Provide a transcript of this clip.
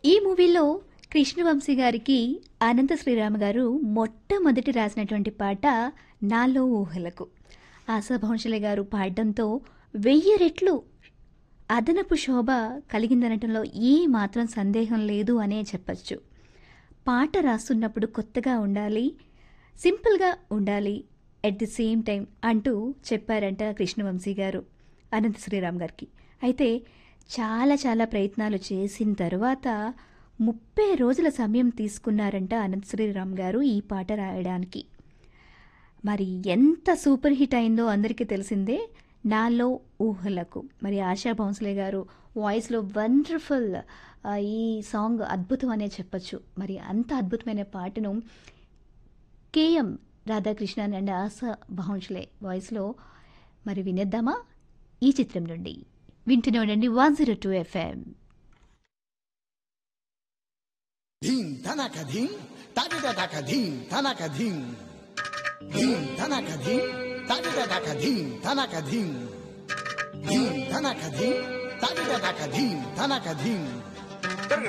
ఈ మూవీలో కృష్ణవంశీ గారికి అనంత శ్రీరామ గారు మొట్టమొదటి రాసినటువంటి పాట నాలో ఊహలకు ఆశా భోంసలే గారు పాడడంతో వెయ్యి రెట్లు అదనపు శోభ కలిగిందనటంలో ఏ మాత్రం సందేహం లేదు అనే చెప్పచ్చు పాట రాస్తున్నప్పుడు కొత్తగా ఉండాలి సింపుల్గా ఉండాలి ఎట్ ది సేమ్ టైం అంటూ చెప్పారంట కృష్ణవంశీ గారు అనంత శ్రీరామ్ గారికి అయితే చాలా చాలా ప్రయత్నాలు చేసిన తర్వాత ముప్పై రోజుల సమయం తీసుకున్నారంట అనంత శ్రీరామ్ గారు ఈ పాట రాయడానికి మరి ఎంత సూపర్ హిట్ అయిందో అందరికీ తెలిసిందే నాలో ఊహలకు మరి ఆశా భోంస్లే గారు వాయిస్లో వండర్ఫుల్ ఈ సాంగ్ అద్భుతం అనే చెప్పచ్చు మరి అంత అద్భుతమైన పాటను కేఎం రాధాకృష్ణన్ అండ్ ఆశా భోంస్లే వాయిస్లో మరి వినేద్దామా ఈ చిత్రం నుండి వింటూనే ఉండండి వన్ జీరో టూ ఎఫ్ఎం ధీం ధనక ధీం తడిదక ధీం ధనక ధీం ధీం ధనక ధీం తడిదక ధీం ధనక ధీం ధీం ధనక ధీం తడిదక ధీం ధనక ధీం